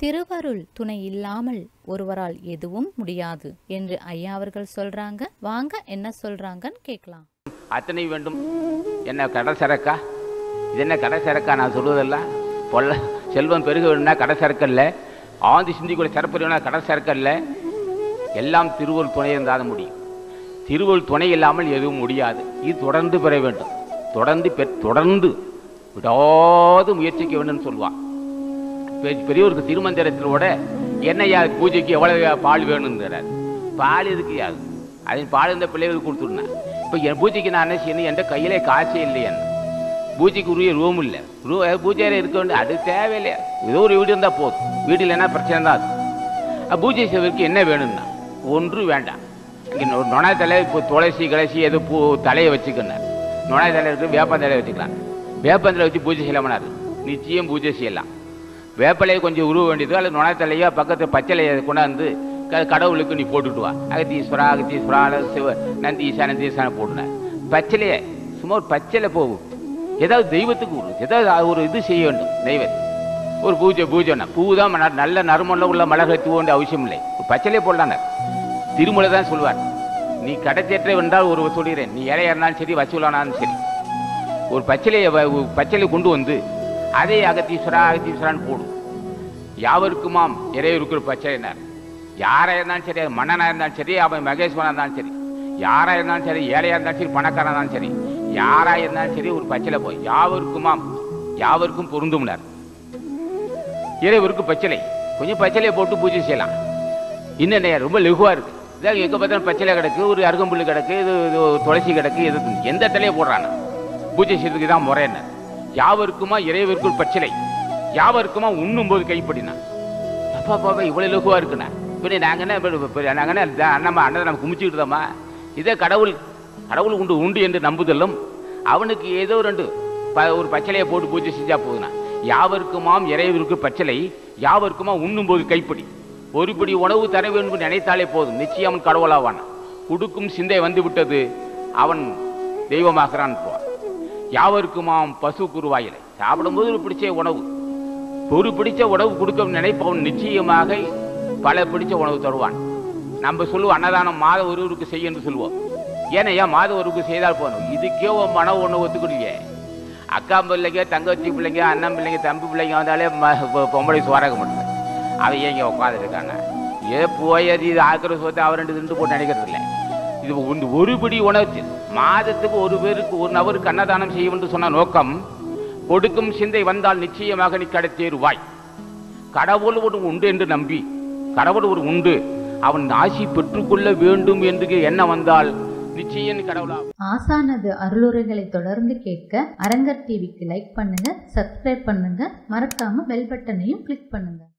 திருவருள் துணை இல்லாமல் ஒருவரால் எதுவும் முடியாது என்று ஐயா அவர்கள் சொல்றாங்க வாங்க என்ன சொல்றாங்கன்னு கேட்கலாம் அத்தனை வேண்டும் என்ன கடை சரக்கா இது என்ன கடை சரக்கா நான் சொல்வதெல்லாம் பொல்ல செல்வம் பெருக வேணும்னா கடை சரக்கல்ல ஆந்தி சிந்தி கூட சிறப்பு வேணும்னா கடை சரக்கல்ல எல்லாம் திருவருள் துணை இருந்தால் முடியும் திருவருள் துணை இல்லாமல் எதுவும் முடியாது இது தொடர்ந்து பெற வேண்டும் தொடர்ந்து பெ தொடர்ந்து விடாது முயற்சிக்க வேண்டும்னு சொல்லுவான் பெ- பெரியவருக்கு திருமந்திரத்திலோட என்னையா பூஜைக்கு எவ்வளவு பால் வேணுங்கிறார் பால் எதுக்கு யாது அதன் பால் இந்த பிள்ளைகளுக்கு கொடுத்துருந்தேன் இப்போ என் பூஜைக்கு நான் என்ன செய்யணும் என்கிட்ட கையிலே காசே இல்லை என்ன பூஜைக்கு உரிய ரூம் இல்லை ரூ பூஜையில் இருக்க வேண்டிய அது தேவையில்லையா ஏதோ ஒரு வீடு இருந்தால் போதும் வீடு இல்லைன்னா பிரச்சனை தான் அது அஹ் பூஜை செய்வதற்கு என்ன வேணும்னா ஒன்று வேண்டாம் இங்கே நொணாய் தலை இப்போ துளசி கிளசி எது பூ தலையை வச்சுக்கணும் நொணாய் தலை இருக்கு வேப்பந்தலையை வச்சுக்கலாம் வேப்பந்தலை வச்சு பூஜை செய்யலாமனாரு நிச்சயம் பூஜை செய்யலாம் வேப்பலையை கொஞ்சம் உருவ வேண்டியது அல்லது நுழைத்தலையோ பக்கத்து பச்சலையை கொண்டாந்து க- கடவுளுக்கு நீ போட்டுட்டு வா அகத்தீஸ்வரா அகத்தீஸ்வரா அல்லது சிவ நந்தீசா நந்தீசான போட்டுன பச்சலையே சும்மா ஒரு பச்சலை போகும் ஏதாவது தெய்வத்துக்கு ஒரு ஏதாவது அது ஒரு இது செய்ய வேண்டும் தெய்வம் ஒரு பூஜை பூஜைன்னா பூ தான் மலர், நல்ல நறுமணம் உள்ள மலர்களை தூவ வேண்டிய அவசியம் இல்லை ஒரு பச்சலையே போடலாங்க திருமலை தான் சொல்வார் நீ கடைத்தேற்றை வென்றால் ஒரு சொல்கிறேன் நீ இலையா இருந்தாலும் சரி வசூலானாலும் சரி ஒரு பச்சிலையை வ- ஒரு பச்சிலை கொண்டு வந்து அதே அகத்தீஸ்வரா அகத்தீஸ்வரான்னு போடும் யாவருக்குமாம் இறைவருக்கு பச்சைனார் யாரா இருந்தாலும் சரி அது மன்னனா இருந்தாலும் சரி அவன் மகேஸ்வரனா இருந்தாலும் சரி யாரா இருந்தாலும் சரி ஏழையா இருந்தாலும் சரி பணக்காரனா இருந்தாலும் சரி யாரா இருந்தாலும் சரி ஒரு பச்சிலை போய் யாவருக்குமாம் யாவருக்கும் பொருந்தும்னார் இறைவருக்கு பச்சிலை கொஞ்சம் பச்சிலையை போட்டு பூஜை செய்யலாம் இன்னும் என்ன, ரொம்ப லெகுவா இருக்கு இதான் எங்க பார்த்தாலும் பச்சிலை கிடக்கு ஒரு அருகம்புல்லு கிடக்கு இது இது ஒரு துளசி கிடக்கு இது எந்த தலையை போடுறானா பூஜை செய்யறதுக்கு தான் முறை என்ன யாவருக்குமா இறைவருக்குள் பச்சிலை யாவருக்குமா உண்ணும் போது கைப்படினா அப்பா பாப்பா இவ்வளவு லகுவா இருக்குண்ணா பின்ன நாங்க என்ன இப்ப- இப்ப நாங்க என்ன தா- நம்ம அண்ணன் நம்ம குமிச்சுக்கிட்டுதாம்மா இதே கடவுள் கடவுள் உண்டு உண்டு என்று நம்புதலும் அவனுக்கு ஏதோ ரெண்டு ப- ஒரு பச்சிலையை போட்டு பூஜை செஞ்சா போதுண்ணா யாவருக்குமாம் இறைவருக்கு பச்சிலை யாவருக்குமா உண்ணும் போது கைப்பிடி ஒரு பிடி உணவு தர வேண்டும் என்று நினைத்தாலே போதும் நிச்சயம் அவன் கடவுளாவான் கொடுக்கும் சிந்தை வந்து விட்டது அவன் தெய்வமாகிறான் போவான் யாவருக்குமாம் பசு குருவாயிலை சாப்பிடும்போது ஒரு பிடிச்ச உணவு ஒரு பிடிச்ச உணவு கொடுக்க நினைப்பவன் நிச்சயமாக பல பிடிச்ச உணவு தருவான் நம்ம சொல்லுவோம் அன்னதானம் மாத ஒருவருக்கு செய்ய என்று சொல்லுவோம் ஏன்னா ஏன் மாத ஒருவருக்கு செய்தால் போகணும் இதுக்கே உன் மன ஒன்று ஒத்துக்கிடுங்க அக்கா பிள்ளைங்க தங்கச்சி பிள்ளைங்க அண்ணன் பிள்ளைங்க தம்பி பிள்ளைங்க வந்தாலே ம- பொ- பொம்பளை சுவாராக மாட்டாங்க அவங்க இங்கே உட்காந்துருக்காங்க ஏ போய் அது இது ஆக்கிற சொத்தை அவர் ரெண்டு திண்டு போட்டு நினைக்கிறது இல்லை இது ஒன்று ஒரு பிடி உணவு மாதத்துக்கு ஒரு பேருக்கு ஒரு நபருக்கு அன்னதானம் செய்யும் என்று சொன்ன நோக்கம் கொடுக்கும் சிந்தை வந்தால் நிச்சயமாக நீ கடத்தேறுவாய் கடவுள் ஒரு உண்டு என்று நம்பி கடவுள் ஒரு உண்டு அவன் ஆசி பெற்றுக்கொள்ள வேண்டும் என்று எண்ணம் வந்தால் நிச்சயம் நீ கடவுளா ஆசானது அருளுரைகளை தொடர்ந்து கேட்க அரங்கர் டிவிக்கு லைக் பண்ணுங்க சப்ஸ்கிரைப் பண்ணுங்க மறக்காம பெல் பட்டனையும் கிளிக் பண்ணுங்க